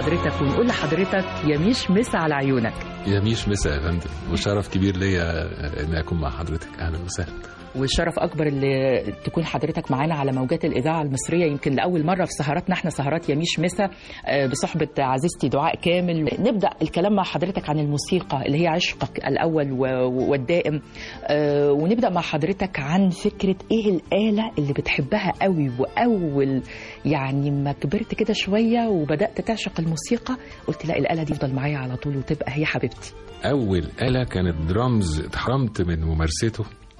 حضرتك ونقول لحضرتك يا ميش مسا على عيونك يميش مسا يا فندم وشرف كبير ليا ان اكون مع حضرتك اهلا وسهلا والشرف اكبر اللي تكون حضرتك معانا على موجات الاذاعه المصريه يمكن لاول مره في سهراتنا احنا سهرات يميش مسا آه، بصحبه عزيزتي دعاء كامل نبدا الكلام مع حضرتك عن الموسيقى اللي هي عشقك الاول و- والدائم آه، ونبدا مع حضرتك عن فكره ايه الاله اللي بتحبها قوي واول يعني ما كبرت كده شويه وبدات تعشق الموسيقى قلت لا الاله دي تفضل معايا على طول وتبقى هي حبيبتي اول آلة كانت درامز اتحرمت من ممارسته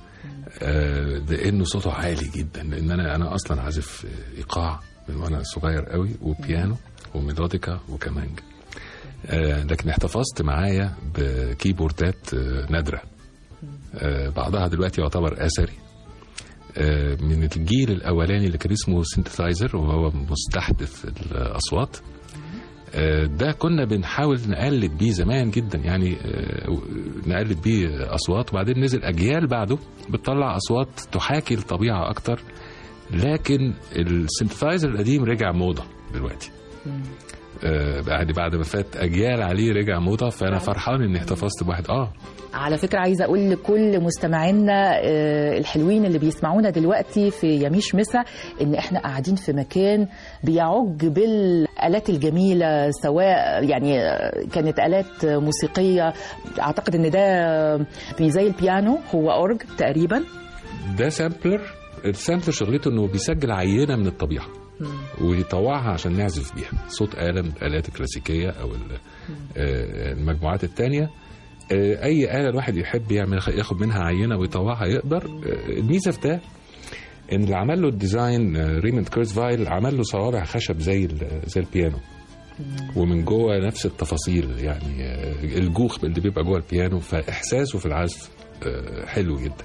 آه، لانه صوته عالي جدا لان انا انا اصلا عازف ايقاع من وانا صغير قوي وبيانو وميلوديكا وكمانج آه، لكن احتفظت معايا بكيبوردات آه، نادره آه، بعضها دلوقتي يعتبر اثري آه، من الجيل الاولاني اللي كان اسمه سينثسايزر وهو مستحدث الاصوات آه، ده كنا بنحاول نقلد بيه زمان جدا يعني آه، نقلد بيه اصوات وبعدين نزل اجيال بعده بتطلع اصوات تحاكي الطبيعه اكتر لكن السنتسايزر القديم رجع موضه دلوقتي آه، بعد بعد ما فات اجيال عليه رجع موضه فانا فرحان اني احتفظت بواحد اه على فكرة عايزة أقول لكل مستمعينا آه، الحلوين اللي بيسمعونا دلوقتي في يميش مسا إن إحنا قاعدين في مكان بيعج بالآلات الجميلة سواء يعني آه، كانت آلات موسيقية أعتقد إن ده في زي البيانو هو أورج تقريبا ده سامبلر السامبلر شغلته انه بيسجل عينه من الطبيعه ويطوعها عشان نعزف بيها صوت آلة من الآلات الكلاسيكية أو ال- آه، المجموعات التانية آه، أي آلة الواحد يحب يعمل ياخد منها عينة ويطوعها يقدر آه، الميزة في ده إن اللي عمل له الديزاين آه، ريموند كيرزفايل عمل له صوابع خشب زي ال- زي البيانو ومن جوه نفس التفاصيل يعني آه، الجوخ اللي بيبقى جوه البيانو فإحساسه في العزف آه، حلو جدا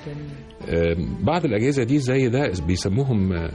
آم، بعض الاجهزه دي زي ده بيسموهم آه،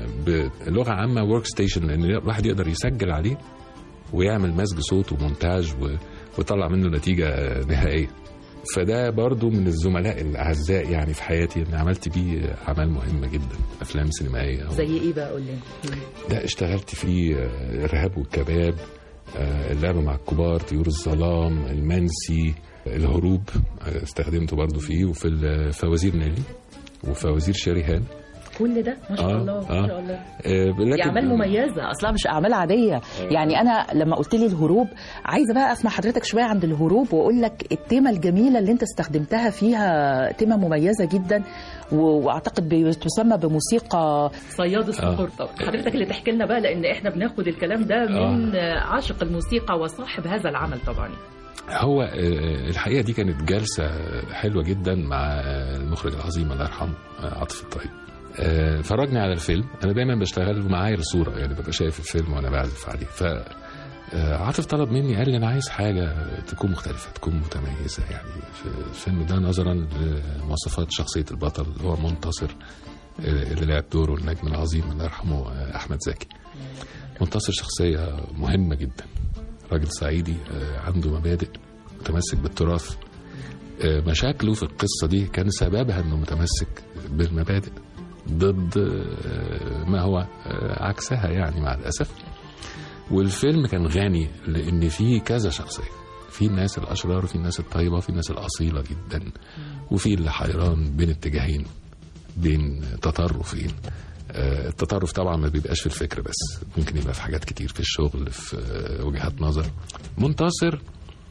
بلغه عامه ورك ستيشن لان الواحد يقدر يسجل عليه ويعمل مزج صوت ومونتاج و- ويطلع منه نتيجه آه، نهائيه فده برضو من الزملاء الاعزاء يعني في حياتي ان عملت بيه اعمال مهمه جدا افلام سينمائيه زي إيه بقى قول لي ده اشتغلت فيه آه، الارهاب والكباب آه، اللعبه مع الكبار طيور الظلام المنسي الهروب آه، استخدمته برضو فيه وفي الفوازير نيلي وفوازير شريهان كل ده ما شاء آه، الله آه. ما شاء الله آه، دي لكن اعمال مميزه اصلا مش اعمال عاديه يعني انا لما قلت لي الهروب عايزه بقى اسمع حضرتك شويه عند الهروب واقول لك التيمه الجميله اللي انت استخدمتها فيها تيمه مميزه جدا و- واعتقد بتسمى بموسيقى صياد الصخور طبعا حضرتك اللي تحكي لنا بقى لان احنا بناخد الكلام ده من عاشق الموسيقى وصاحب هذا العمل طبعا هو آه، الحقيقه دي كانت جلسه حلوه جدا مع المخرج العظيم الله يرحمه آه، عاطف الطيب آه، فرجني على الفيلم انا دايما بشتغل ومعايا الصوره يعني ببقى شايف الفيلم وانا بعزف عليه ف آه، عاطف طلب مني قال لي انا عايز حاجه تكون مختلفه تكون متميزه يعني في الفيلم ده نظرا لمواصفات شخصيه البطل اللي هو منتصر آه، اللي لعب دوره النجم العظيم الله يرحمه آه، احمد زكي منتصر شخصيه مهمه جدا راجل صعيدي آه، عنده مبادئ متمسك بالتراث آه، مشاكله في القصة دي كان سببها انه متمسك بالمبادئ ضد آه، ما هو آه، عكسها يعني مع الأسف والفيلم كان غني لأن فيه كذا شخصية في الناس الأشرار وفي الناس الطيبة وفي الناس الأصيلة جدا وفي اللي حيران بين اتجاهين بين تطرفين آه، التطرف طبعا ما بيبقاش في الفكر بس ممكن يبقى في حاجات كتير في الشغل في آه، وجهات نظر منتصر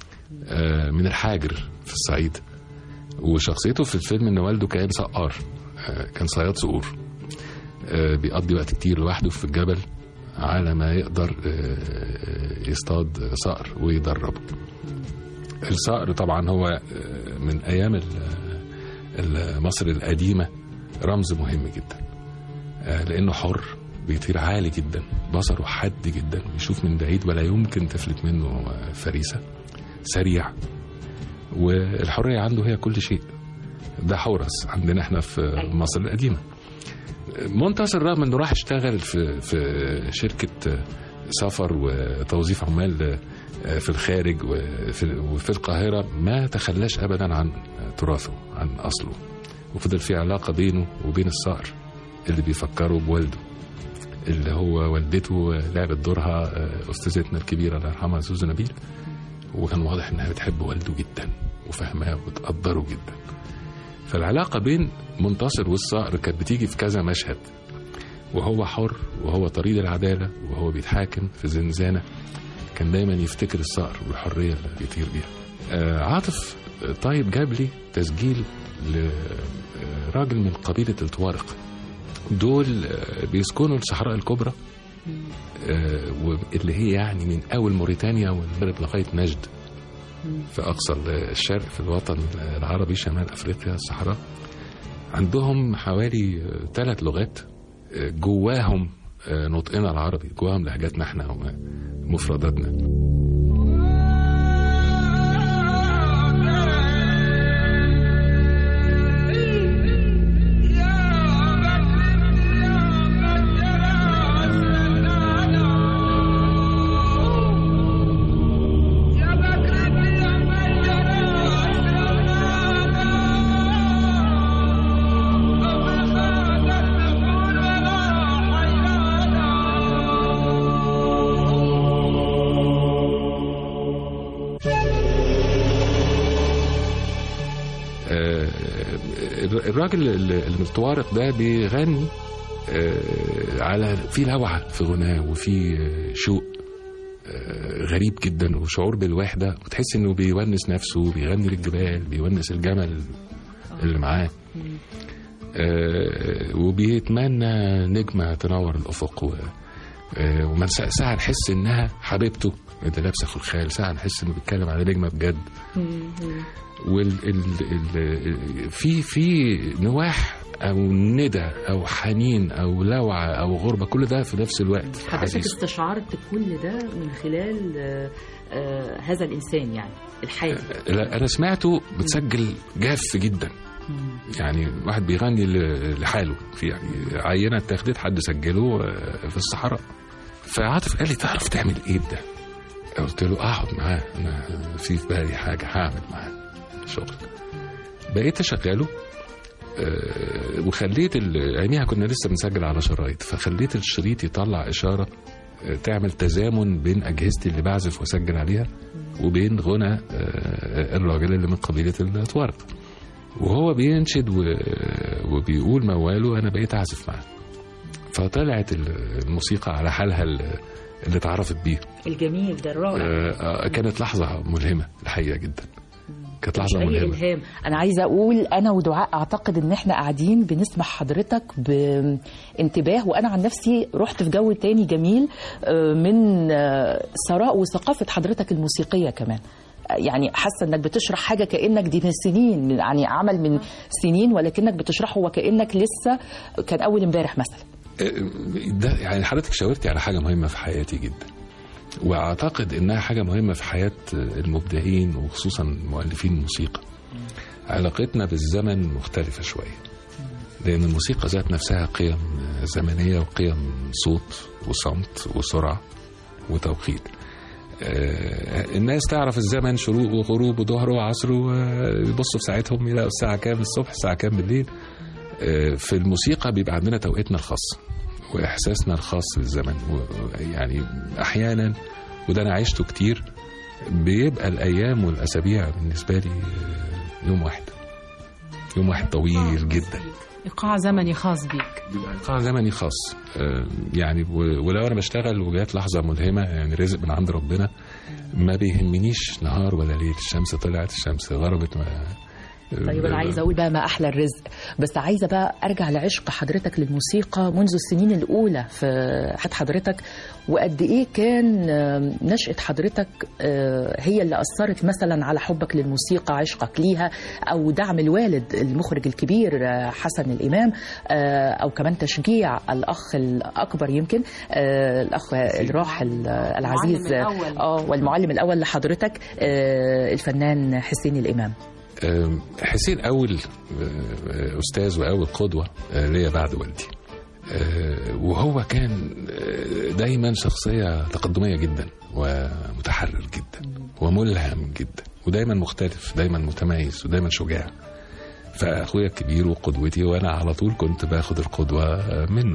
آه، من الحاجر في الصعيد وشخصيته في الفيلم ان والده كان سقار آه، كان صياد صقور آه، بيقضي وقت كتير لوحده في الجبل على ما يقدر آه، يصطاد صقر ويدربه الصقر طبعا هو آه، من ايام ال- ال- مصر القديمه رمز مهم جدا آه، لانه حر بيطير عالي جدا بصره حاد جدا بيشوف من بعيد ولا يمكن تفلت منه آه، فريسه سريع والحريه عنده هي كل شيء ده حورس عندنا احنا في مصر القديمه منتصر رغم انه راح اشتغل في في شركه سفر وتوظيف عمال في الخارج وفي, وفي القاهره ما تخلاش ابدا عن تراثه عن اصله وفضل في علاقه بينه وبين الصقر اللي بيفكروا بوالده اللي هو والدته لعبت دورها آه، استاذتنا الكبيره الله يرحمها سوزي نبيل وكان واضح انها بتحب والده جدا وفاهماه وبتقدره جدا فالعلاقه بين منتصر والصقر كانت بتيجي في كذا مشهد وهو حر وهو طريق العداله وهو بيتحاكم في زنزانه كان دايما يفتكر الصقر والحريه اللي بيطير بيها آه، عاطف آه، طيب جاب لي تسجيل لراجل من قبيله الطوارق دول آه، بيسكنوا الصحراء الكبرى آه، واللي هي يعني من اول موريتانيا والمغرب لغايه نجد في اقصى الشرق في الوطن العربي شمال افريقيا الصحراء عندهم حوالي ثلاث لغات آه، جواهم آه، نطقنا العربي جواهم لهجاتنا احنا ومفرداتنا آه، الراجل اللي اللي من الطوارق ده بيغني آه، على في لوعه في غناه وفي آه، شوق آه، غريب جدا وشعور بالوحده وتحس انه بيونس نفسه بيغني للجبال بيونس الجمل اللي معاه آه، وبيتمنى نجمه تنور الافق و آه، ومن ساعة ساعة نحس انها حبيبته اللي لابسه خلخال ساعة نحس انه بيتكلم على نجمه بجد وال ال ال في في نواح او ندى او حنين او لوعه او غربه كل ده في نفس الوقت حضرتك عزيز. استشعرت كل ده من خلال آه، آه، هذا الانسان يعني الحالي لا انا سمعته بتسجل جاف جدا يعني واحد بيغني ل- لحاله في يعني عينه اتاخدت حد سجله آه، في الصحراء فعاطف قال لي تعرف تعمل ايه ده قلت له اقعد معاه انا في في بالي حاجه هعمل معاه شغل بقيت اشغله آه، وخليت ال- اياميها كنا لسه بنسجل على شرايط فخليت الشريط يطلع اشاره آه، تعمل تزامن بين اجهزتي اللي بعزف واسجل عليها وبين غنى آه، الراجل اللي من قبيله الطوارق وهو بينشد و- وبيقول مواله انا بقيت اعزف معاه فطلعت ال- الموسيقى على حالها ال- اللي اتعرفت بيه الجميل ده الرائع آه، آه، كانت لحظه ملهمه الحقيقه جدا كانت لحظه مش أي ملهمه إلهام أنا عايزة أقول أنا ودعاء أعتقد إن إحنا قاعدين بنسمع حضرتك بانتباه وأنا عن نفسي رحت في جو تاني جميل آه، من آه، ثراء وثقافة حضرتك الموسيقية كمان آه، يعني حاسة إنك بتشرح حاجة كأنك دي من سنين يعني عمل من سنين ولكنك بتشرحه وكأنك لسه كان أول امبارح مثلا ده يعني حضرتك شاورتي على حاجه مهمه في حياتي جدا واعتقد انها حاجه مهمه في حياه المبدعين وخصوصا مؤلفين الموسيقى علاقتنا بالزمن مختلفه شويه لان الموسيقى ذات نفسها قيم زمنيه وقيم صوت وصمت وسرعه وتوقيت آه، الناس تعرف الزمن شروق وغروب وظهر وعصر ويبصوا في ساعتهم يلاقوا الساعه كام الصبح الساعه كام بالليل آه، في الموسيقى بيبقى عندنا توقيتنا الخاص واحساسنا الخاص بالزمن و- يعني احيانا وده انا عشته كتير بيبقى الايام والاسابيع بالنسبه لي آه، يوم واحد يوم واحد طويل جدا ايقاع زمني خاص بيك بيبقى ايقاع زمني خاص آه، يعني و- ولو انا بشتغل وجات لحظه ملهمه يعني رزق من عند ربنا ما بيهمنيش نهار ولا ليل الشمس طلعت الشمس غربت ما طيب انا عايزه اقول بقى ما احلى الرزق بس عايزه بقى ارجع لعشق حضرتك للموسيقى منذ السنين الاولى في حياه حضرتك وقد ايه كان آم، نشاه حضرتك آه، هي اللي اثرت مثلا على حبك للموسيقى عشقك ليها او دعم الوالد المخرج الكبير آه، حسن الامام آه، او كمان تشجيع الاخ الاكبر يمكن آه، الاخ الراحل آه، العزيز المعلم الأول. اه والمعلم الاول لحضرتك آه، الفنان حسين الامام آم، حسين اول آه، استاذ واول قدوه آه، ليا بعد والدي آه، وهو كان آه، دايما شخصيه تقدميه جدا ومتحرر جدا وملهم جدا ودايما مختلف دايما متميز ودايما شجاع فاخويا الكبير وقدوتي وانا على طول كنت باخد القدوه آه، منه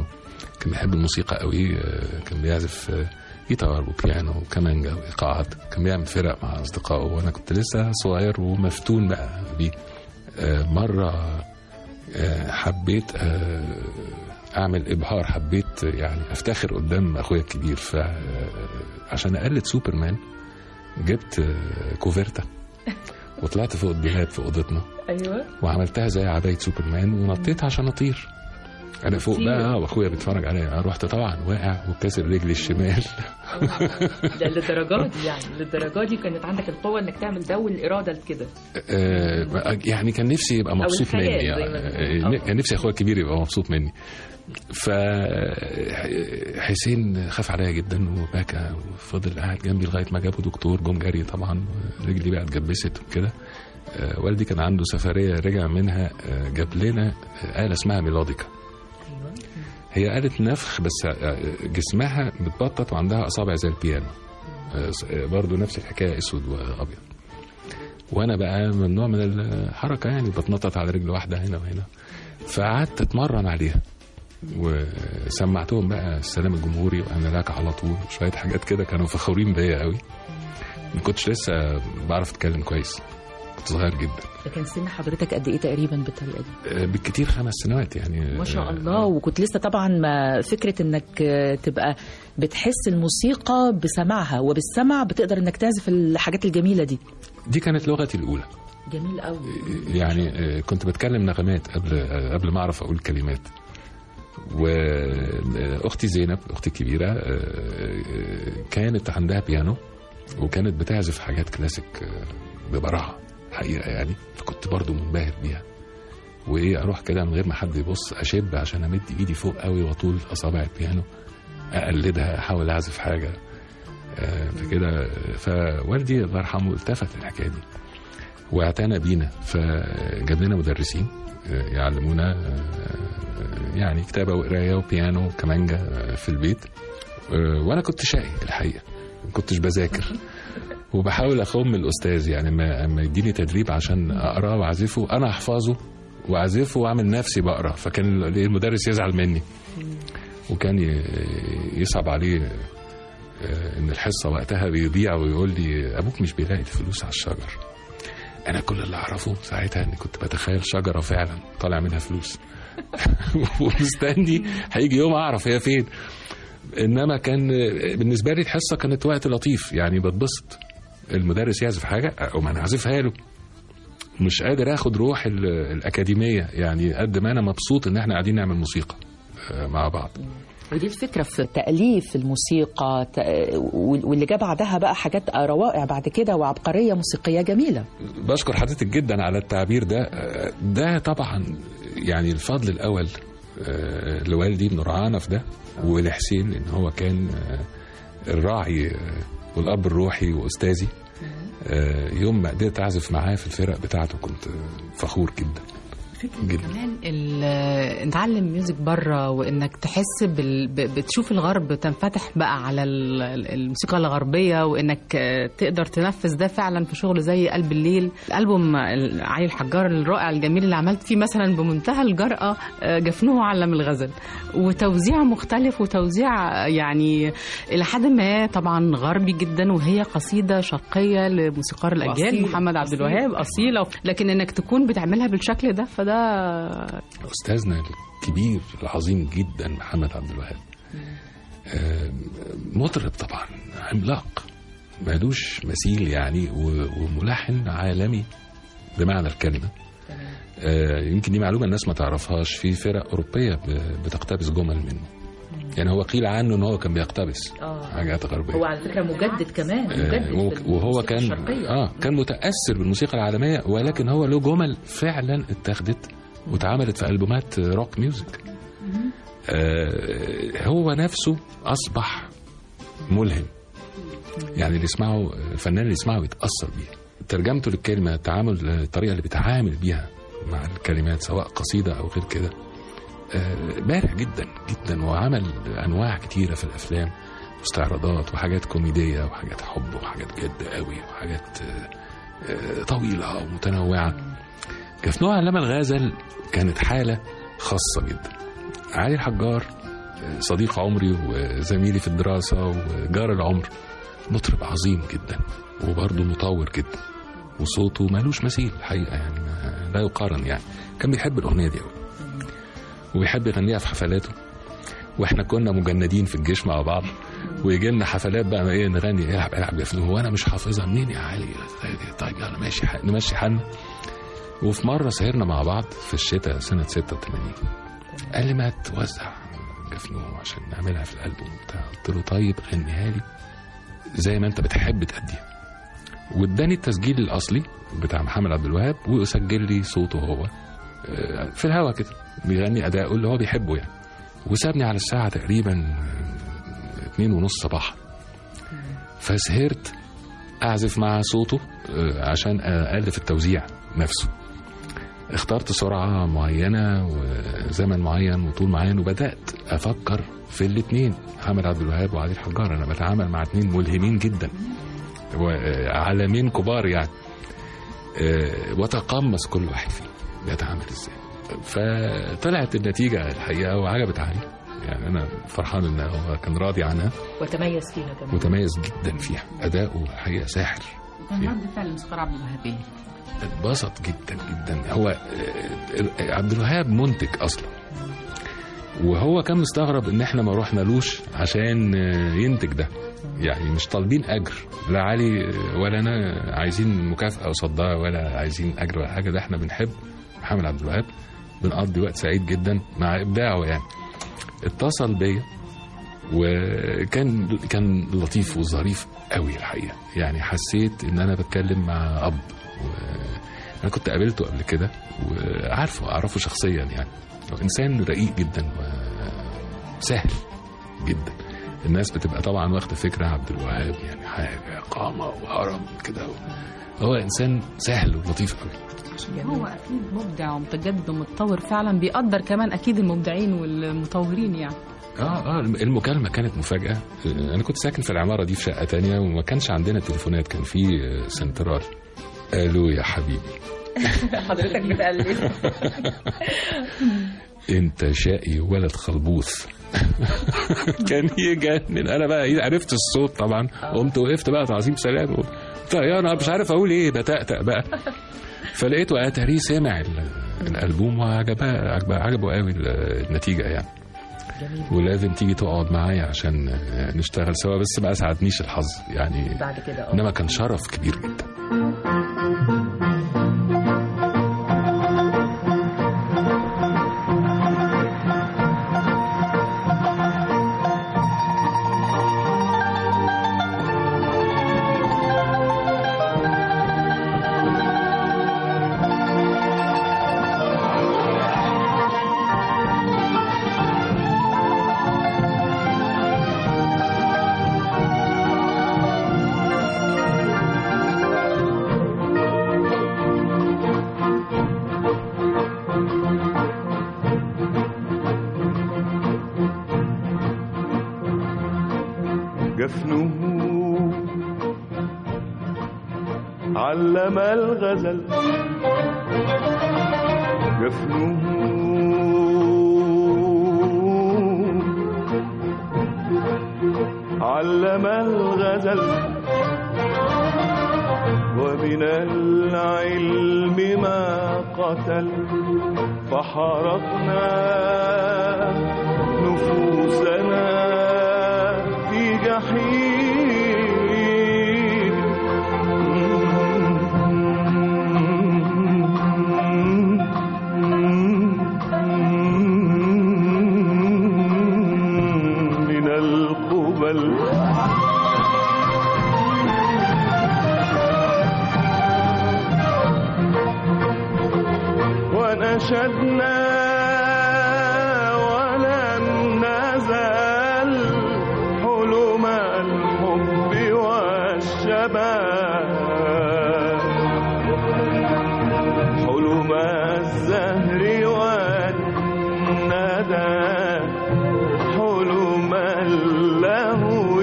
كان بيحب الموسيقى قوي آه، كان بيعزف آه، جيتار وبيانو وكمانجا وايقاعات كان بيعمل فرق مع اصدقائه وانا كنت لسه صغير ومفتون بقى بيه آه، مره آه، حبيت آه، اعمل ابهار حبيت يعني افتخر قدام اخويا الكبير فعشان اقلد سوبرمان جبت آه، كوفرتا وطلعت فوق الدولاب في اوضتنا ايوه وعملتها زي عبايه سوبرمان ونطيت عشان اطير انا فوق كتير. بقى واخويا بيتفرج عليا أنا رحت طبعا واقع وكاسر رجلي الشمال ده للدرجه دي يعني للدرجه دي كانت عندك القوه انك تعمل ده والاراده لكده آه، يعني كان نفسي يبقى مبسوط الخيال مني زي ما يعني بنقول. آه، كان نفسي اخويا الكبير يبقى مبسوط مني ف حسين خاف عليا جدا وبكى وفضل قاعد جنبي لغايه ما جابوا دكتور جم جري طبعا رجلي بقى اتجبست وكده آه، والدي كان عنده سفريه رجع منها آه، جاب لنا آه، آلة اسمها ميلوديكا هي آلة نفخ بس آه، جسمها متبطط وعندها أصابع زي البيانو آه، آه، برضو نفس الحكاية أسود وأبيض وأنا بقى ممنوع من الحركة يعني بتنطط على رجل واحدة هنا وهنا فقعدت أتمرن عليها وسمعتهم بقى السلام الجمهوري وأنا لك على طول شوية حاجات كده كانوا فخورين بيا قوي ما كنتش لسه بعرف أتكلم كويس كنت صغير جدا ده كان سن حضرتك قد ايه تقريبا بالطريقه دي آه، بالكتير خمس سنوات يعني ما شاء آه، الله وكنت لسه طبعا ما فكره انك آه، تبقى بتحس الموسيقى بسماعها وبالسمع بتقدر انك تعزف الحاجات الجميله دي دي كانت لغتي الأولى جميل قوي يعني آه، كنت بتكلم نغمات قبل آه، قبل ما اعرف اقول كلمات واختي زينب اختي الكبيره آه، آه، كانت عندها بيانو وكانت بتعزف حاجات كلاسيك آه، ببراعه حقيقه يعني فكنت برضو منبهر بيها وايه اروح كده من غير ما حد يبص اشب عشان امد ايدي فوق قوي واطول اصابع البيانو اقلدها احاول اعزف حاجه آه، فكده فوالدي الله يرحمه التفت للحكايه دي واعتنى بينا فجاب لنا مدرسين آه، يعلمونا آه، يعني كتابة وقراية وبيانو وكمانجا آه، في البيت آه، وأنا كنت شقي الحقيقة ما كنتش بذاكر وبحاول أخم الأستاذ يعني ما أما يديني تدريب عشان أقرأ وأعزفه أنا أحفظه وأعزفه وأعمل نفسي بقرأ فكان المدرس يزعل مني وكان ي- يصعب عليه آه، ان الحصه وقتها بيضيع ويقول لي ابوك مش بيلاقي الفلوس على الشجر انا كل اللي اعرفه ساعتها اني كنت بتخيل شجره فعلا طالع منها فلوس ومستني هيجي يوم اعرف هي فين انما كان بالنسبه لي الحصه كانت وقت لطيف يعني بتبسط المدرس يعزف حاجه او ما انا اعزفها له مش قادر اخد روح ال- الاكاديميه يعني قد ما انا مبسوط ان احنا قاعدين نعمل موسيقى آه، مع بعض ودي الفكره في تاليف الموسيقى ت- واللي جاب بعدها بقى حاجات روائع بعد كده وعبقريه موسيقيه جميله بشكر حضرتك جدا على التعبير ده آه، ده طبعا يعني الفضل الاول آه، لوالدي انه رعانا في ده ولحسين لان هو كان آه، الراعي آه، والاب الروحي واستاذي آه، يوم ما قدرت اعزف معاه في الفرق بتاعته كنت آه، فخور جدا جدا كمان ال- نتعلم ميوزك بره وانك تحس بال... ب- بتشوف الغرب تنفتح بقى على ال- ال- الموسيقى الغربيه وانك آه، تقدر تنفذ ده فعلا في شغل زي قلب الليل الالبوم ال- علي الحجار الرائع الجميل اللي عملت فيه مثلا بمنتهى الجرأه آه، جفنه علم الغزل وتوزيع مختلف وتوزيع يعني الى حد ما طبعا غربي جدا وهي قصيده شرقيه لموسيقار الاجيال وأصيلة. محمد عبد أصيلة. الوهاب اصيله لكن انك تكون بتعملها بالشكل ده فده استاذنا الكبير العظيم جدا محمد عبد الوهاب آه، مطرب طبعا عملاق مالوش مثيل يعني و- وملحن عالمي بمعنى الكلمه آه، يمكن دي معلومه الناس ما تعرفهاش في فرق اوروبيه ب- بتقتبس جمل منه يعني هو قيل عنه ان هو كان بيقتبس اه حاجات غربيه هو على فكره مجدد كمان آه، مجدد وهو- في وهو الموسيقى كان الشرقية. اه كان متاثر بالموسيقى العالميه ولكن هو له جمل فعلا اتاخدت واتعملت في البومات روك ميوزك آه هو نفسه اصبح ملهم يعني اللي يسمعه الفنان اللي يسمعه يتاثر بيه ترجمته للكلمه التعامل الطريقه اللي بيتعامل بيها مع الكلمات سواء قصيده او غير كده آه، بارع جدا جدا وعمل انواع كتيره في الافلام واستعراضات وحاجات كوميديه وحاجات حب وحاجات جد قوي وحاجات آه، آه، طويله ومتنوعه جفنوها علامة الغزل كانت حالة خاصة جدا علي الحجار صديق عمري وزميلي في الدراسة وجار العمر مطرب عظيم جدا وبرضه مطور جدا وصوته مالوش مثيل الحقيقة يعني ما لا يقارن يعني كان بيحب الأغنية دي قوي وبيحب يغنيها في حفلاته واحنا كنا مجندين في الجيش مع بعض ويجي لنا حفلات بقى ايه نغني العب العب يا فلو وانا مش حافظها منين يا علي طيب يلا ماشي ح- نمشي حالنا وفي مره سهرنا مع بعض في الشتاء سنه 86 قال لي ما توزع جفنوه عشان نعملها في الالبوم بتاع قلت له طيب غنيها لي زي ما انت بتحب تأديها واداني التسجيل الاصلي بتاع محمد عبد الوهاب وسجل لي صوته هو آه، في الهوا كده بيغني اداؤه اللي هو بيحبه يعني وسابني على الساعه تقريبا آه، اتنين ونص صباحا فسهرت اعزف مع صوته آه، عشان الف التوزيع نفسه اخترت سرعة معينة وزمن معين وطول معين وبدأت أفكر في الاتنين محمد عبد الوهاب وعلي الحجار أنا بتعامل مع اتنين ملهمين جدا وعالمين كبار يعني آه، وتقمص كل واحد فيهم بيتعامل ازاي فطلعت النتيجة الحقيقة وعجبت علي يعني أنا فرحان إن هو كان راضي عنها وتميز فيها كمان متميز جدا فيها أداؤه الحقيقة ساحر كان رد فعل الموسيقار عبد الوهاب ايه؟ اتبسط جدا جدا هو آه، عبد الوهاب منتج اصلا وهو كان مستغرب ان احنا ما رحنالوش عشان آه، ينتج ده يعني مش طالبين اجر لا علي آه، ولا انا عايزين مكافاه قصاد ده ولا عايزين اجر ولا حاجه ده احنا بنحب محمد عبد الوهاب بنقضي وقت سعيد جدا مع ابداعه يعني اتصل بيا وكان كان لطيف وظريف قوي الحقيقه يعني حسيت ان انا بتكلم مع اب و... انا كنت قابلته قبل كده وعارفه اعرفه شخصيا يعني هو انسان رقيق جدا وسهل جدا الناس بتبقى طبعا واخده فكره عبد الوهاب يعني حاجه قامه وهرم كده هو انسان سهل ولطيف قوي هو اكيد مبدع ومتجدد ومتطور فعلا بيقدر كمان اكيد المبدعين والمطورين يعني اه اه المكالمه كانت مفاجاه انا كنت ساكن في العماره دي في شقه تانية وما كانش عندنا تليفونات كان في سنترال الو يا حبيبي حضرتك بتقلد انت شقي ولد خلبوث كان يجنن انا بقى إيه، عرفت الصوت طبعا قمت وقفت بقى تعظيم سلام و- طيب انا مش عارف اقول ايه بتأتأ بقى فلقيته اتاريه سمع ال- الالبوم وعجبها عجبها عجبه قوي ال- النتيجه يعني جميل ولازم تيجي تقعد معايا عشان نشتغل سوا بس ما اسعدنيش الحظ يعني بعد كده اه انما كان شرف كبير جدا جفنه علم الغزل جفنه علم الغزل ومن العلم ما قتل فحرقنا نفوسنا في جحيم من القبل ونشدنا ولم نزل حلم الحب والشباب حلم الزهر والندى حلم اللهو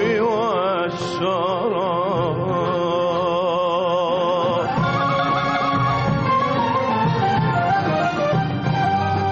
والشراب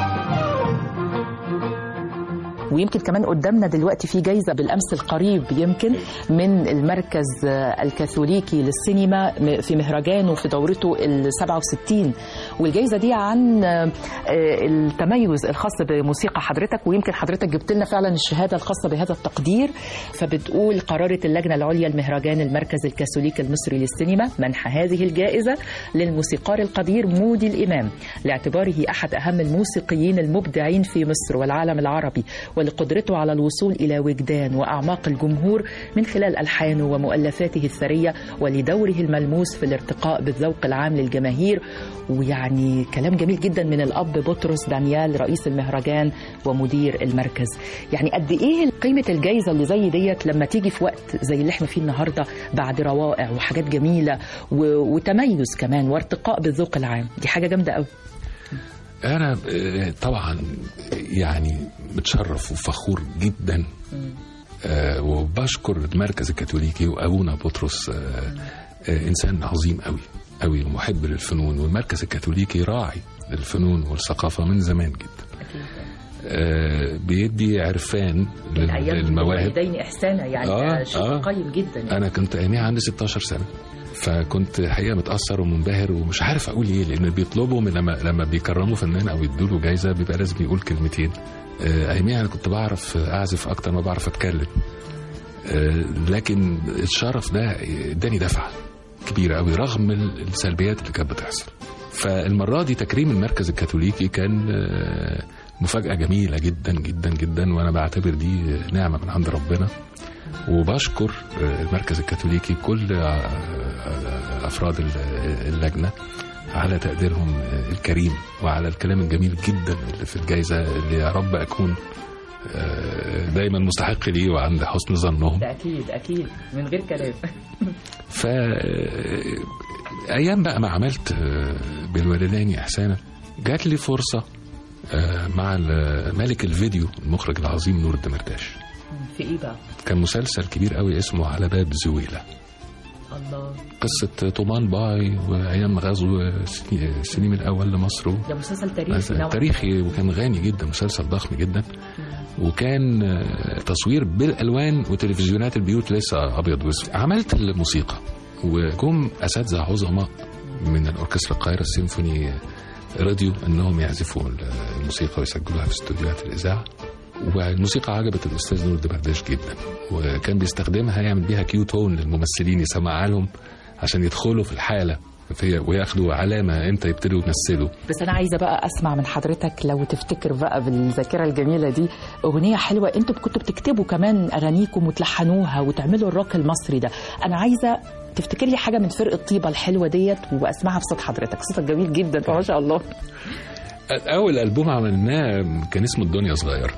ويمكن كمان قدامنا دلوقتي في جايزه بالامس القريب يمكن من المركز آه، الكاثوليكي للسينما م- في مهرجانه في دورته ال 67 والجايزه دي عن آه، آه، التميز الخاص بموسيقى حضرتك ويمكن حضرتك جبت لنا فعلا الشهاده الخاصه بهذا التقدير فبتقول قررت اللجنه العليا لمهرجان المركز الكاثوليكي المصري للسينما منح هذه الجائزه للموسيقار القدير مودي الامام لاعتباره احد اهم الموسيقيين المبدعين في مصر والعالم العربي ولقدرته على الوصول الى وجدان واعماق الجمهور من خلال الحانه ومؤلفاته الثريه ولدوره الملموس في الارتقاء بالذوق العام للجماهير ويعني كلام جميل جدا من الاب بطرس دانيال رئيس المهرجان ومدير المركز يعني قد ايه قيمه الجائزه اللي زي ديت لما تيجي في وقت زي اللي احنا فيه النهارده بعد روائع وحاجات جميله و... وتميز كمان وارتقاء بالذوق العام دي حاجه جامده قوي انا آه، طبعا يعني متشرف وفخور جدا آه، وبشكر المركز الكاثوليكي وابونا بطرس آه، آه، انسان عظيم قوي قوي ومحب للفنون والمركز الكاثوليكي راعي للفنون والثقافه من زمان جدا آه، بيدي عرفان لل- للمواهب والدين احسانا يعني آه، ده شيء آه. قيم جدا انا كنت اياميها عندي 16 سنه فكنت حقيقه متاثر ومنبهر ومش عارف اقول ايه لان بيطلبوا من لما لما بيكرموا فنان او يدوا له جايزه بيبقى لازم يقول كلمتين آه، اياميها انا كنت بعرف اعزف اكتر ما بعرف اتكلم آه، لكن الشرف ده اداني دفعه كبيره قوي رغم السلبيات اللي كانت بتحصل فالمره دي تكريم المركز الكاثوليكي كان آه، مفاجاه جميله جدا جدا جدا وانا بعتبر دي نعمه من عند ربنا وبشكر المركز الكاثوليكي كل افراد اللجنه على تقديرهم الكريم وعلى الكلام الجميل جدا اللي في الجائزه اللي يا رب اكون دايما مستحق ليه وعند حسن ظنهم ده اكيد اكيد من غير كلام ف ايام بقى ما عملت بالوالدين احسانا جات لي فرصه مع ملك الفيديو المخرج العظيم نور الدمرداش في ايه بقى؟ كان مسلسل كبير قوي اسمه على باب زويلة الله قصة طومان باي وأيام غزو سليم الأول لمصر ده مسلسل تاريخي نوعا. تاريخي وكان غني جدا مسلسل ضخم جدا وكان تصوير بالألوان وتلفزيونات البيوت لسه أبيض وأسود عملت الموسيقى وجم أساتذة عظماء من الأوركسترا القاهرة السيمفوني رضيوا انهم يعزفوا الموسيقى ويسجلوها في استوديوهات الاذاعه والموسيقى عجبت الاستاذ نور الدبرداش جدا وكان بيستخدمها يعمل بيها كيو تون للممثلين يسمعها لهم عشان يدخلوا في الحاله في وياخدوا علامه امتى يبتدوا يمثلوا بس انا عايزه بقى اسمع من حضرتك لو تفتكر بقى بالذاكره الجميله دي اغنيه حلوه انتوا كنتوا بتكتبوا كمان اغانيكم وتلحنوها وتعملوا الروك المصري ده انا عايزه تفتكر لي حاجه من فرقه طيبه الحلوه ديت واسمعها بصوت حضرتك صوتك جميل جدا ما شاء الله اول البوم عملناه كان اسمه الدنيا صغير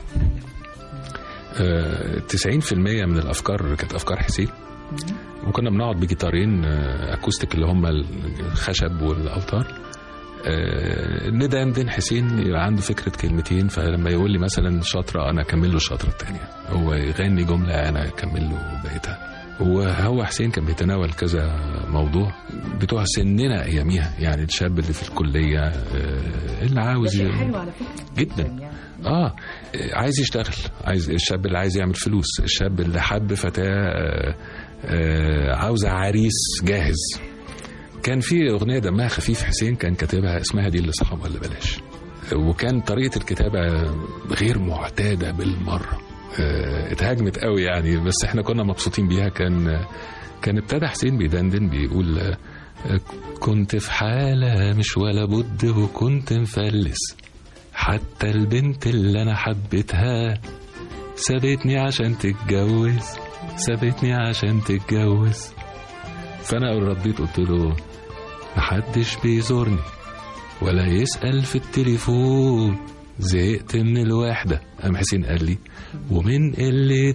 آه 90% من الافكار كانت افكار حسين وكنا بنقعد بجيتارين آه اكوستيك اللي هم الخشب والاوتار آه ندندن حسين يبقى عنده فكره كلمتين فلما يقول لي مثلا شاطره انا اكمل له الشاطره الثانيه هو يغني جمله انا اكمل له بقيتها وهو حسين كان بيتناول كذا موضوع بتوع سننا اياميها يعني الشاب اللي في الكليه اللي عاوز حلو على فكره جدا يعني. اه عايز يشتغل عايز الشاب اللي عايز يعمل فلوس الشاب اللي حب فتاه آه آه عاوزه عريس جاهز كان في اغنيه دمها خفيف حسين كان كاتبها اسمها دي اللي صحاب ولا بلاش وكان طريقه الكتابه غير معتاده بالمره اتهاجمت قوي يعني بس احنا كنا مبسوطين بيها كان كان ابتدى حسين بيدندن بيقول كنت في حالة مش ولا بد وكنت مفلس حتى البنت اللي انا حبيتها سابتني عشان تتجوز سابتني عشان تتجوز فانا رديت قلت له محدش بيزورني ولا يسأل في التليفون زهقت من الوحدة قام حسين قال لي ومن قلة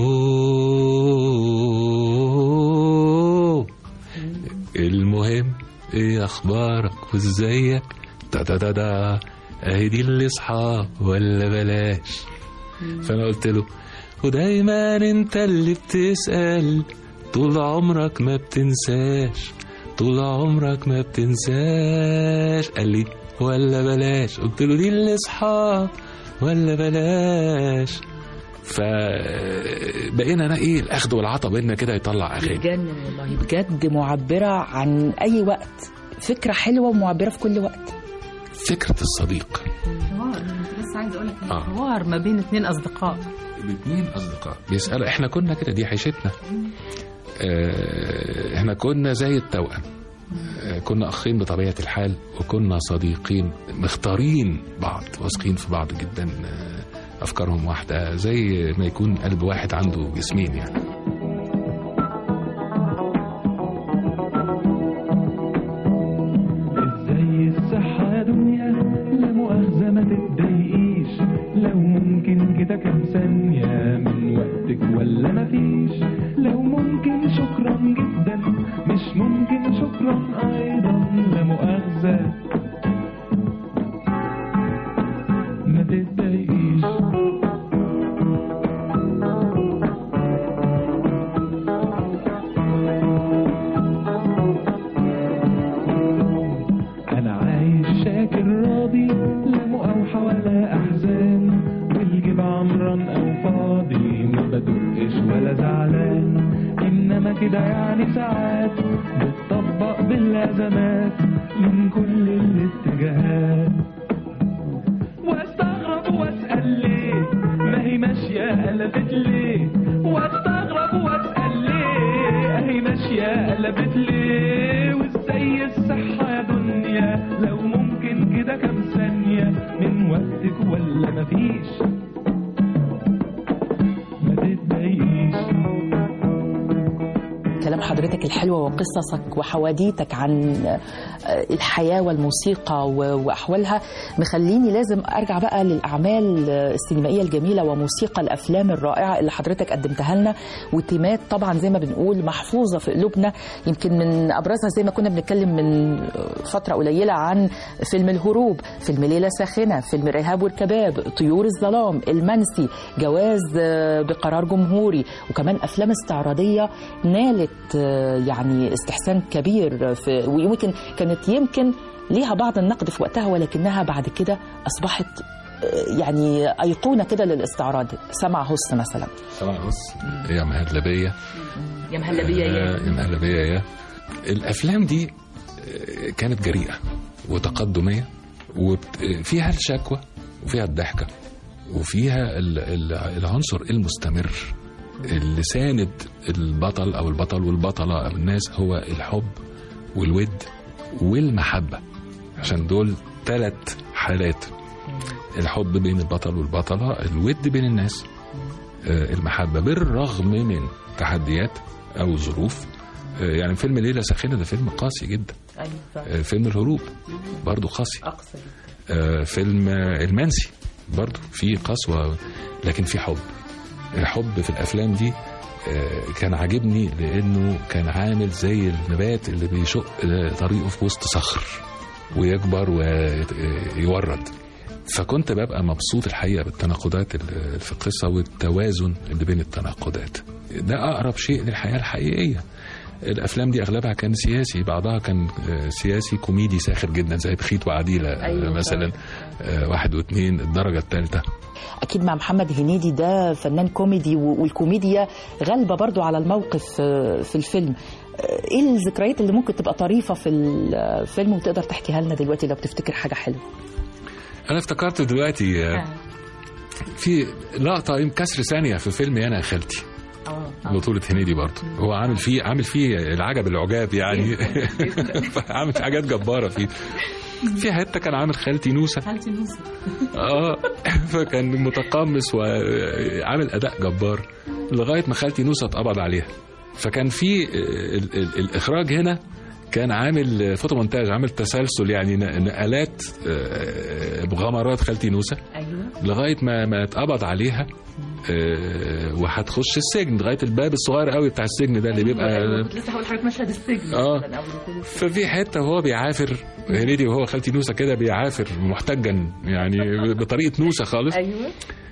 النوم المهم ايه اخبارك وازيك دا دا دا دا اهي دي اللي اصحاب ولا بلاش فانا قلت له ودايما انت اللي بتسأل طول عمرك ما بتنساش طول عمرك ما بتنساش قال لي ولا بلاش قلت له دي اللي اصحاب ولا بلاش فبقينا انا ايه الاخذ والعطاء بينا كده يطلع اغاني بجد والله بجد معبرة عن أي وقت فكرة حلوة ومعبرة في كل وقت فكره الصديق حوار بس عايز اقول لك آه. حوار ما بين اثنين اصدقاء الاثنين اصدقاء بيسالوا احنا كنا كده دي عيشتنا آه، احنا كنا زي التوأم آه، كنا اخين بطبيعه الحال وكنا صديقين مختارين بعض واثقين في بعض جدا آه، افكارهم واحده زي ما يكون قلب واحد عنده جسمين يعني ازاي الصحة يا دنيا لا مؤاخذة ما تتضايقيش لو ممكن كده كام ثانية من وقتك ولا مفيش لو ممكن شكرا جدا مش ممكن شكرا ايضا لا مؤاخذة ما تتضايقيش أنا عايش شاكر راضي لا مقاوحة ولا أحزان والجيب عمران أو فاضي ما بدقش ولا زعلان إنما كده يعني ساعات بتطبق بالأزمات من كل الاتجاهات واستغرب واسأل ليه ما هي ماشية قلبت ليه واستغرب واسأل ليه هي ماشية قلبت ليه وازاي الصحة يا دنيا لو ممكن كده كام ثانية من وقتك ولا مفيش ما تتضايقيش كلام حضرتك الحلوة وقصصك وحواديتك عن آه، الحياة والموسيقى و- وأحوالها مخليني لازم أرجع بقى للأعمال آه، السينمائية الجميلة وموسيقى الأفلام الرائعة اللي حضرتك قدمتها لنا وتيمات طبعا زي ما بنقول محفوظة في قلوبنا يمكن من أبرزها زي ما كنا بنتكلم من فترة قليلة عن فيلم الهروب فيلم ليلة ساخنة فيلم الإرهاب والكباب طيور الظلام المنسي جواز آه، بقرار جمهوري وكمان أفلام استعراضية نالت آه، يعني استحسان كبير في ويمكن كانت يمكن ليها بعض النقد في وقتها ولكنها بعد كده أصبحت آه، يعني أيقونة كده للاستعراض سمع هس مثلا طبعا بص يا مهلبيه يا آه، يا مهلبيه يا الافلام دي آه، كانت جريئه وتقدميه وفيها الشكوى وفيها الضحكه وفيها ال- ال- العنصر المستمر اللي ساند البطل او البطل والبطله او الناس هو الحب والود والمحبه عشان دول ثلاث حالات الحب بين البطل والبطله الود بين الناس آه، المحبه بالرغم من تحديات او ظروف آه، يعني فيلم ليله ساخنه ده فيلم قاسي جدا آه، فيلم الهروب برضه قاسي أقصى آه، فيلم آه، المنسي برضه فيه قسوة لكن في حب الحب في الأفلام دي آه، كان عاجبني لأنه كان عامل زي النبات اللي بيشق آه، طريقه في وسط صخر ويكبر ويورد فكنت ببقى مبسوط الحقيقة بالتناقضات اللي في القصة والتوازن اللي بين التناقضات ده أقرب شيء للحياة الحقيقية الافلام دي اغلبها كان سياسي بعضها كان آه، سياسي كوميدي ساخر جدا زي بخيت وعديله آه، أيوة مثلا آه، واحد واثنين الدرجه الثالثه اكيد مع محمد هنيدي ده فنان كوميدي و- والكوميديا غالبه برضو على الموقف آه، في الفيلم آه، ايه الذكريات اللي ممكن تبقى طريفه في الفيلم وتقدر تحكيها لنا دلوقتي لو بتفتكر حاجه حلوه انا افتكرت دلوقتي آه، في لقطه يمكن كسر ثانيه في فيلم انا يا خالتي بطولة هنيدي برضه هو عامل فيه عامل فيه العجب العجاب يعني عامل حاجات جبارة فيه في حتة كان عامل خالتي نوسة خالتي نوسة اه فكان متقمص وعامل اداء جبار لغايه ما خالتي نوسه اتقبض عليها فكان في ال- ال- الاخراج هنا كان عامل فوتو مونتاج عامل تسلسل يعني ن- نقلات آه، بغمرات خالتي نوسه ايوه لغايه ما ما اتقبض عليها آه، وهتخش السجن لغايه الباب الصغير قوي بتاع السجن ده اللي بيبقى لسه هقول لحضرتك مشهد السجن آه. مثلاً أو دخول السجن. ففي حته وهو بيعافر هنيدي وهو خالتي نوسه كده بيعافر محتجا يعني بطريقه نوسه خالص ايوه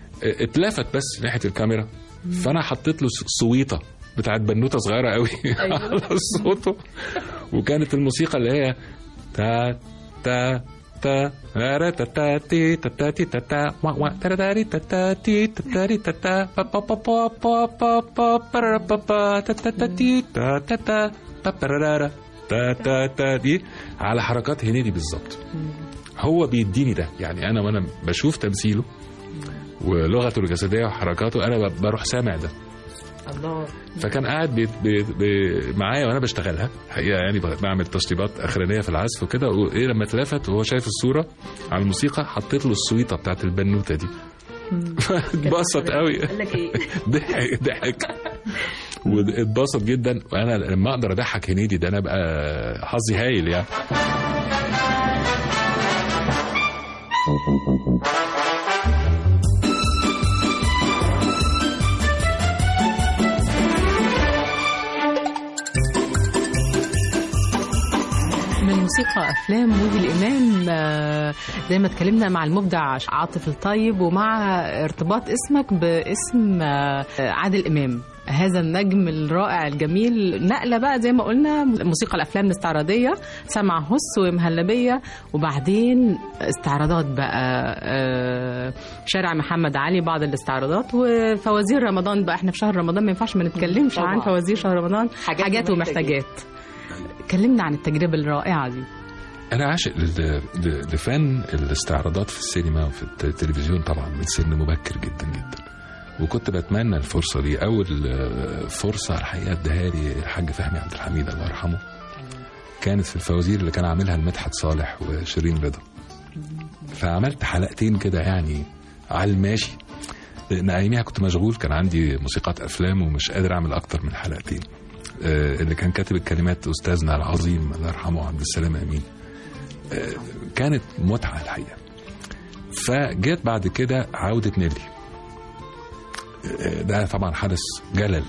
اتلفت بس ناحيه الكاميرا فانا حطيت له صويته بتاعت بنوته صغيره قوي أيوة. على صوته وكانت الموسيقى اللي هي تا تا تا را تا تا تي تا تا تي تا تا وا وا تا تا ري تا تا تي تا تا ري تا تا با با با با با با با برا با با تا تا تا تي تا تا تا با برا تا تا تا دي على حركات هنيدي بالظبط هو بيديني ده يعني انا وانا بشوف تمثيله ولغته الجسديه وحركاته انا ب- بروح سامع ده الله فكان قاعد بي بي بي معايا وانا بشتغلها حقيقه يعني بعمل تشطيبات اخرانيه في العزف وكده وايه لما اتلفت وهو شايف الصوره على الموسيقى حطيت له السويطه بتاعت البنوته دي اتبسط قوي قال لك ايه ضحك ضحك واتبسط جدا وانا لما اقدر اضحك هنيدي ده انا ابقى حظي هايل يعني من موسيقى افلام وجه الامام آه، زي ما اتكلمنا مع المبدع عاطف الطيب ومع ارتباط اسمك باسم آه، عادل امام هذا النجم الرائع الجميل نقله بقى زي ما قلنا موسيقى الافلام الاستعراضيه سمع هس ومهلبيه وبعدين استعراضات بقى آه، شارع محمد علي بعض الاستعراضات وفوازير رمضان بقى احنا في شهر رمضان ما ينفعش ما نتكلمش طبعاً. عن فوازير شهر رمضان حاجات حاجات ومحتاجات. ومحتاجات كلمنا عن التجربه الرائعه دي انا عاشق لل- ل- لفن الاستعراضات في السينما وفي الت- التلفزيون طبعا من سن مبكر جدا جدا وكنت بتمنى الفرصه دي اول آه، فرصه الحقيقه اداها لي الحاج فهمي عبد الحميد الله يرحمه كانت في الفوازير اللي كان عاملها لمدحت صالح وشيرين رضا فعملت حلقتين كده يعني على الماشي لان اياميها كنت مشغول كان عندي موسيقات افلام ومش قادر اعمل اكتر من حلقتين آه، اللي كان كاتب الكلمات استاذنا العظيم الله يرحمه عبد السلام امين آه، كانت متعه الحقيقه فجيت بعد كده عوده نيلي آه، ده طبعا حدث جلل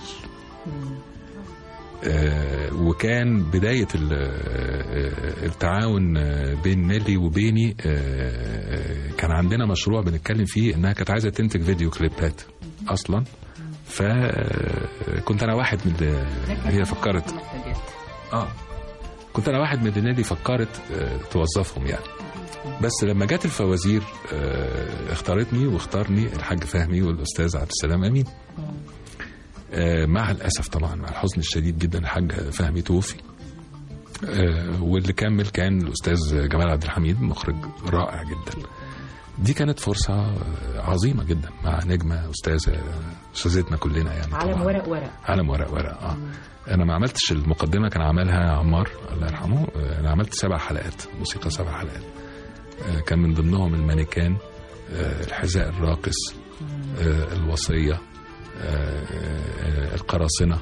آه، وكان بداية ال- آه، التعاون آه، بين نيلي وبيني آه، كان عندنا مشروع بنتكلم فيه انها كانت عايزة تنتج فيديو كليبات اصلا فكنت انا واحد من اللي هي فكرت اه كنت انا واحد من اللي نادي فكرت آه، توظفهم يعني بس لما جت الفوازير آه، اختارتني واختارني الحاج فهمي والاستاذ عبد السلام امين آه، مع الاسف طبعا مع الحزن الشديد جدا الحاج فهمي توفي آه، واللي كمل كان الاستاذ جمال عبد الحميد مخرج رائع جدا دي كانت فرصة آه، عظيمة جدا مع نجمة أستاذة أستاذتنا كلنا يعني علم طبعاً. ورق ورق علم ورق ورق اه انا ما عملتش المقدمه كان عملها عمار الله يرحمه آه، انا عملت سبع حلقات موسيقى سبع حلقات آه، كان من ضمنهم المانيكان آه، الحذاء الراقص آه، الوصيه آه، آه، القراصنه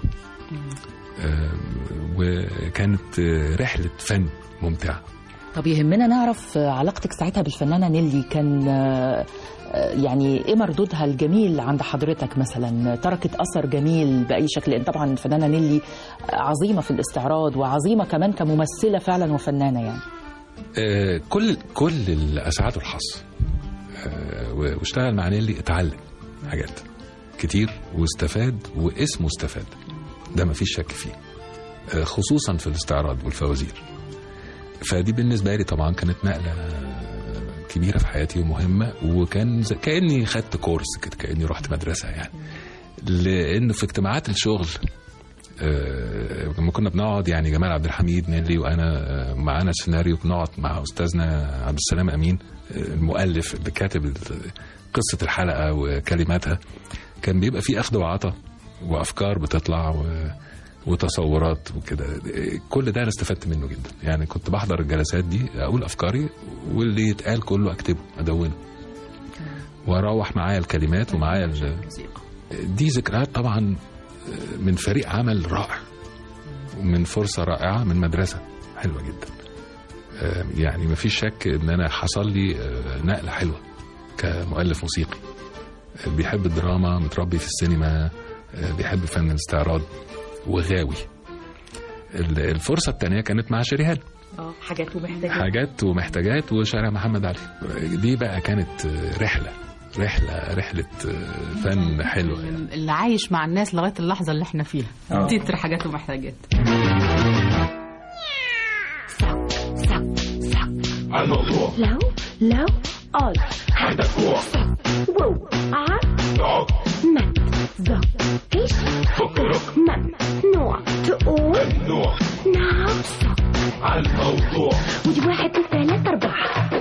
آه، وكانت آه، رحله فن ممتعه طب يهمنا نعرف علاقتك ساعتها بالفنانة نيلي كان آه، آه، يعني ايه مردودها الجميل عند حضرتك مثلا تركت اثر جميل باي شكل لان طبعا الفنانه نيلي عظيمه في الاستعراض وعظيمه كمان كممثله فعلا وفنانه يعني آه، كل كل اللي اسعده الحظ آه، و- واشتغل مع نيلي اتعلم حاجات كتير واستفاد واسمه استفاد ده ما فيش شك فيه آه، خصوصا في الاستعراض والفوازير فدي بالنسبة لي طبعا كانت نقلة كبيرة في حياتي ومهمة وكان زي- كأني خدت كورس كده كأني رحت مدرسة يعني لأنه في اجتماعات الشغل آه، لما كنا بنقعد يعني جمال عبد الحميد نيلي وانا آه، معانا سيناريو بنقعد مع استاذنا عبد السلام امين آه، المؤلف اللي كاتب ال- قصه الحلقه وكلماتها كان بيبقى في اخذ وعطا وافكار بتطلع و وتصورات وكده كل ده انا استفدت منه جدا يعني كنت بحضر الجلسات دي اقول افكاري واللي يتقال كله اكتبه ادونه واروح معايا الكلمات ومعايا ال- دي ذكريات طبعا من فريق عمل رائع ومن فرصة رائعة من مدرسة حلوة جدا آه، يعني ما فيش شك ان انا حصل لي آه، نقلة حلوة كمؤلف موسيقي آه، بيحب الدراما متربي في السينما آه، بيحب فن الاستعراض وغاوي ال- الفرصة التانية كانت مع شريهان اه حاجات ومحتاجات حاجات ومحتاجات وشارع محمد علي دي بقى كانت آه، رحلة رحلة رحلة آه، فن حلوة يعني. اللي عايش مع الناس لغايه اللحظه اللي احنا فيها تتر حاجات ومحتاجات عالموضوع لو لو قال عندك جوع وو ع تقعد من ذا ايش فكرك ممنوع تقول ممنوع نفسك عالموضوع ودي واحد اتنين تلاتة أربعة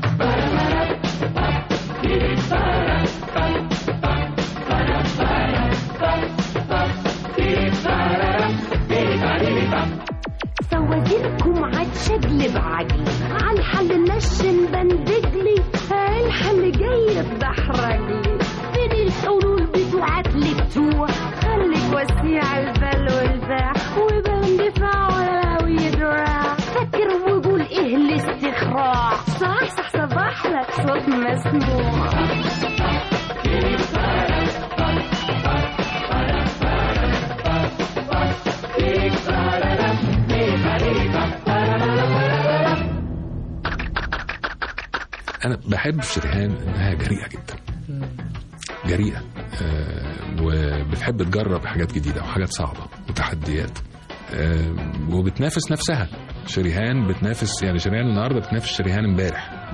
فوازيركم عتشقلب عقلي عالحل نشن بندقلي الحل جاي بحرقلي فين الحلول بتوعتلي بتوع خليك وسيع البال والباع وبندفع ولا ويدراع فكر وقول ايه الاستخراع صح صح صباح لك صوت مسموع انا بحب في شريهان انها جريئه جدا جريئه آه وبتحب تجرب حاجات جديده وحاجات صعبه وتحديات آه وبتنافس نفسها شريهان بتنافس يعني شريهان النهارده بتنافس شريهان امبارح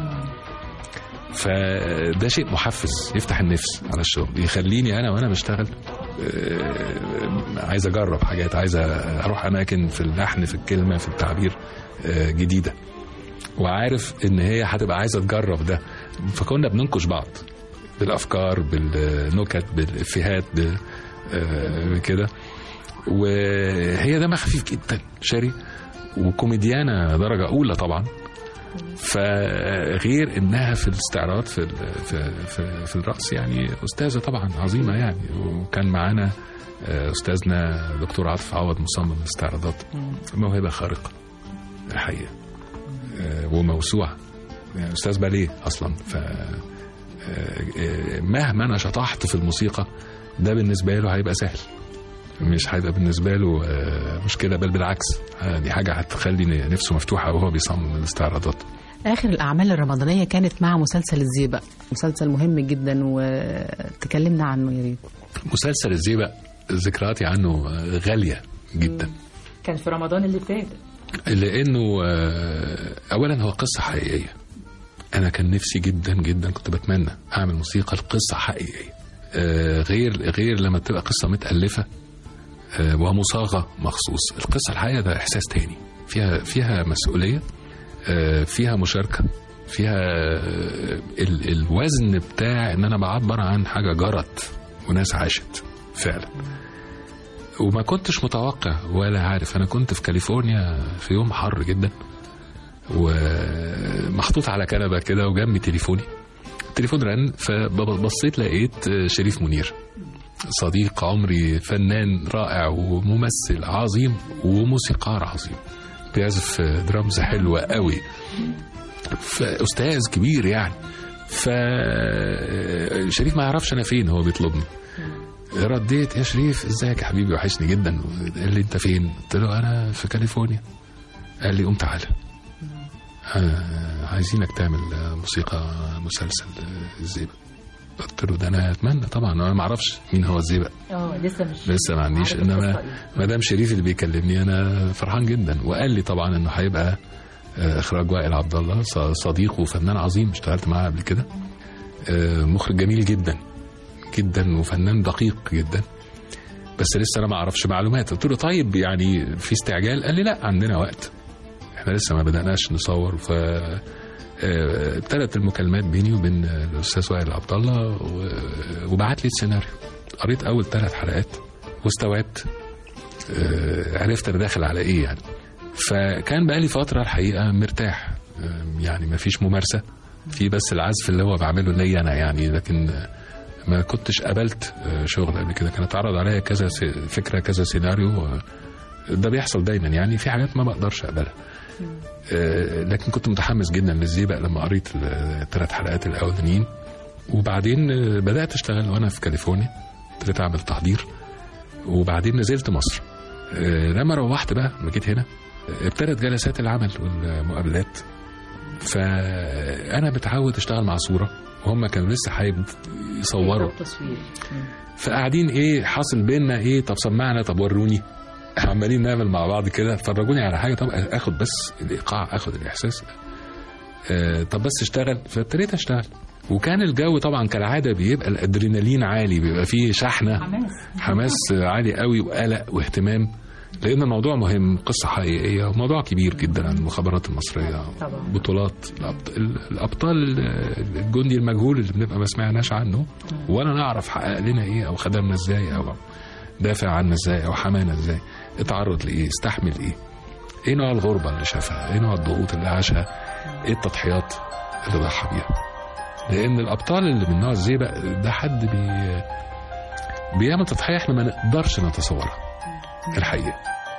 فده شيء محفز يفتح النفس على الشغل يخليني انا وانا بشتغل آه، عايز اجرب حاجات عايز اروح اماكن في اللحن في الكلمه في التعبير آه، جديده وعارف ان هي هتبقى عايزه تجرب ده فكنا بننكش بعض بالافكار بالنكت بالافيهات ب- آه، كده وهي دمها خفيف جدا شاري وكوميديانه درجه اولى طبعا فغير انها في الاستعراض في ال- في في, في الرقص يعني استاذه طبعا عظيمه يعني وكان معانا آه، استاذنا دكتور عاطف عوض مصمم الاستعراضات موهبه خارقه الحقيقه آه، وموسوعه يعني استاذ باليه اصلا ف آه، آه، مهما انا شطحت في الموسيقى ده بالنسبه له هيبقى سهل مش هيبقى بالنسبه له آه، مشكله بل بالعكس آه، دي حاجه هتخلي نفسه مفتوحه وهو بيصمم الاستعراضات آخر الأعمال الرمضانية كانت مع مسلسل الزيبق مسلسل مهم جدا وتكلمنا عنه يا ريت مسلسل الزيبق ذكرياتي عنه آه، غاليه جدا كان في رمضان اللي فات لانه آه، اولا هو قصه حقيقيه انا كان نفسي جدا جدا كنت بتمنى اعمل موسيقى لقصه حقيقيه آه، غير غير لما تبقى قصه متالفه آه، ومصاغه مخصوص القصه الحقيقيه ده احساس تاني فيها فيها مسؤوليه آه، فيها مشاركه فيها آه، ال- الوزن بتاع ان انا بعبر عن حاجه جرت وناس عاشت فعلا وما كنتش متوقع ولا عارف انا كنت في كاليفورنيا في يوم حر جدا ومحطوط على كنبه كده وجنبي تليفوني التليفون رن فبصيت لقيت شريف منير صديق عمري فنان رائع وممثل عظيم وموسيقار عظيم بيعزف درامز حلوة قوي فأستاذ كبير يعني فشريف ما يعرفش أنا فين هو بيطلبني رديت يا شريف ازيك يا حبيبي وحشني جدا قال لي انت فين قلت له انا في كاليفورنيا قال لي قوم تعالى آه، عايزينك تعمل آه، موسيقى مسلسل آه، الزيبق قلت له ده انا اتمنى طبعا انا ما اعرفش مين هو الزيبق اه لسه مش لسه ما عنديش عارف انما القصة إيه. مدام شريف اللي بيكلمني انا فرحان جدا وقال لي طبعا انه هيبقى آه، اخراج وائل عبد الله ص- صديق وفنان عظيم اشتغلت معاه قبل كده آه، مخرج جميل جدا جدا وفنان دقيق جدا بس لسه انا ما اعرفش معلومات قلت له طيب يعني في استعجال قال لي لا عندنا وقت احنا لسه ما بدأناش نصور ف آه، ابتدت المكالمات بيني وبين الاستاذ وائل عبد الله و- وبعت لي السيناريو قريت اول ثلاث حلقات واستوعبت آه، عرفت انا داخل على ايه يعني فكان بقى لي فتره الحقيقه مرتاح آه، يعني ما فيش ممارسه في بس العزف اللي هو بعمله ليا انا يعني لكن آه، ما كنتش قابلت آه، شغل قبل كده كان اتعرض عليا كذا س- فكره كذا سيناريو آه، ده بيحصل دايما يعني في حاجات ما بقدرش اقبلها آه، لكن كنت متحمس جدا للزيبق لما قريت الثلاث حلقات الاولانيين وبعدين آه، بدات اشتغل وانا في كاليفورنيا ابتديت اعمل تحضير وبعدين نزلت مصر آه، لما روحت بقى لما جيت هنا آه، ابتدت جلسات العمل والمقابلات فانا متعود اشتغل مع صوره وهم كانوا لسه حابب يصوروا تصوير فقاعدين ايه حاصل بينا ايه طب سمعنا طب وروني عمالين نعمل مع بعض كده فرجوني على حاجه طب اخد بس الايقاع اخد الاحساس آه، طب بس اشتغل فابتديت اشتغل وكان الجو طبعا كالعاده بيبقى الادرينالين عالي بيبقى فيه شحنه حماس حماس عالي قوي وقلق واهتمام لان الموضوع مهم قصه حقيقيه وموضوع كبير جدا عن المخابرات المصريه طبعا. بطولات الأبط- ال- الابطال الجندي المجهول اللي بنبقى ما سمعناش عنه ولا نعرف حقق لنا ايه او خدمنا ازاي او دافع عنا ازاي او حمانا ازاي اتعرض لايه استحمل ايه ايه نوع الغربه اللي شافها ايه نوع الضغوط اللي عاشها ايه التضحيات اللي ضحى بيها لان الابطال اللي من نوع الزيبق ده حد بي بيعمل تضحيه احنا ما نقدرش نتصورها الحقيقه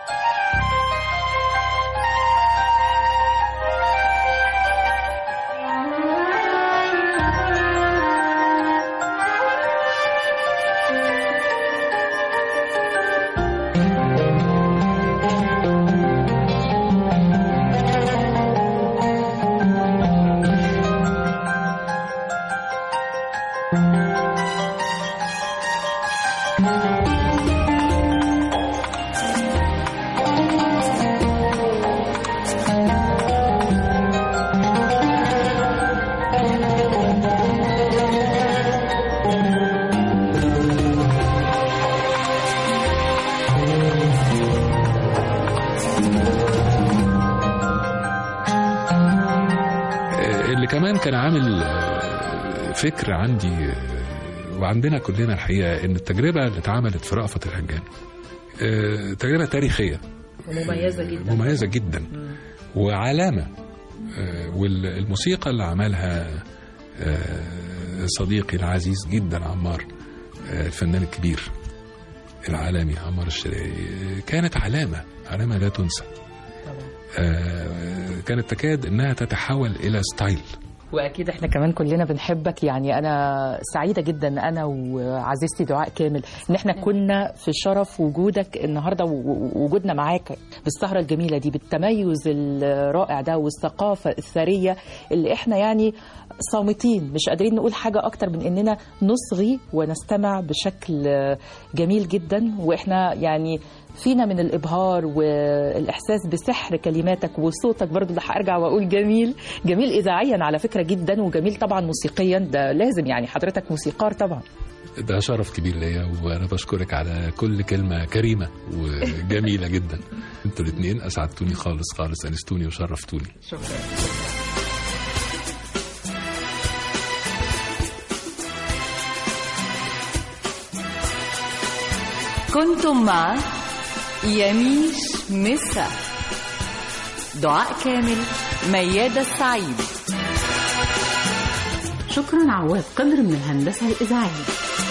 آه، اللي كمان كان عامل آه، فكر عندي آه، وعندنا كلنا الحقيقه ان التجربه اللي اتعملت في رأفت الهجان آه، تجربه تاريخيه ومميزه جدا مميزة جدا وعلامة آه، والموسيقى اللي عملها آه، صديقي العزيز جدا عمار آه، الفنان الكبير العالمي عمار الشرقاوي آه، كانت علامة علامة لا تنسى آه، كانت تكاد انها تتحول الى ستايل واكيد احنا كمان كلنا بنحبك يعني انا سعيده جدا انا وعزيزتي دعاء كامل ان احنا كنا في شرف وجودك النهارده و- ووجودنا معاك بالسهره الجميله دي بالتميز الرائع ده والثقافه الثريه اللي احنا يعني صامتين مش قادرين نقول حاجه اكتر من اننا نصغي ونستمع بشكل جميل جدا واحنا يعني فينا من الابهار والاحساس بسحر كلماتك وصوتك برضو اللي هرجع واقول جميل جميل اذاعيا على فكره جدا وجميل طبعا موسيقيا ده لازم يعني حضرتك موسيقار طبعا ده شرف كبير ليا وانا بشكرك على كل كلمه كريمه وجميله جدا انتوا الاثنين اسعدتوني خالص خالص انستوني وشرفتوني كنتم مع يميش مسا دعاء كامل ميادة السعيد شكرا عواد قدر من الهندسة الإذاعية